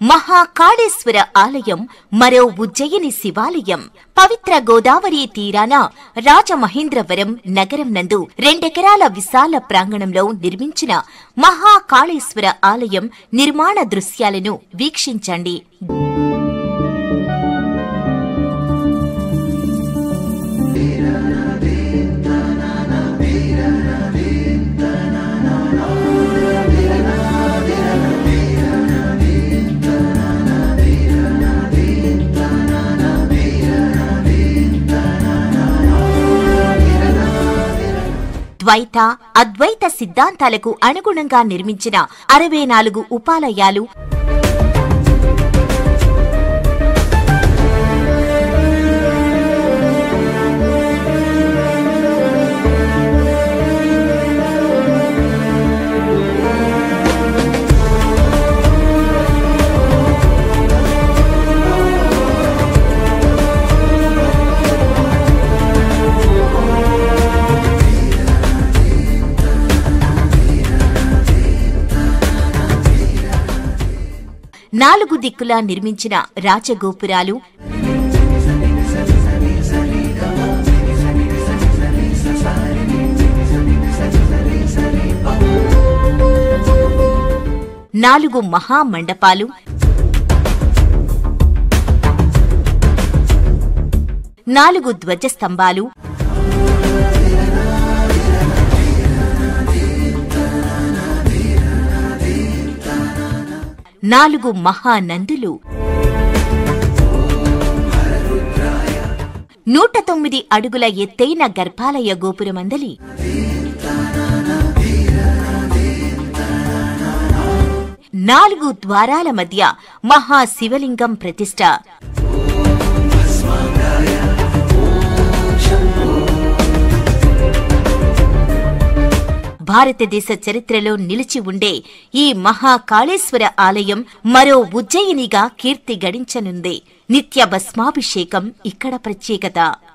మహాకాళేశ్వర ఆలయం మరో ఉజ్జయిని శివాలయం పవిత్ర గోదావరి తీరాన రాజమహేంద్రవరం నగరం నందు రెండెకరాల విశాల ప్రాంగణంలో నిర్మించిన మహాకాళేశ్వర ఆలయం నిర్మాణ దృశ్యాలను వీక్షించండి ద్వైత అద్వైత సిద్ధాంతాలకు అనుగుణంగా నిర్మించిన అరవై నాలుగు ఉపాలయాలు నాలుగు దిక్కులా నిర్మించిన రాజగోపురాలు నాలుగు మహామండపాలు నాలుగు ధ్వజస్తంభాలు నాలుగు మహానందులు నూట తొమ్మిది అడుగుల ఎత్తైన గర్భాలయ గోపురమందలి నాలుగు ద్వారాల మధ్య మహాశివలింగం ప్రతిష్ట భారతదేశ చరిత్రలో నిలిచి ఉండే ఈ మహాకాళేశ్వర ఆలయం మరో ఉజ్జయినిగా కీర్తి గడించనుంది నిత్య భస్మాభిషేకం ఇక్కడ ప్రత్యేకత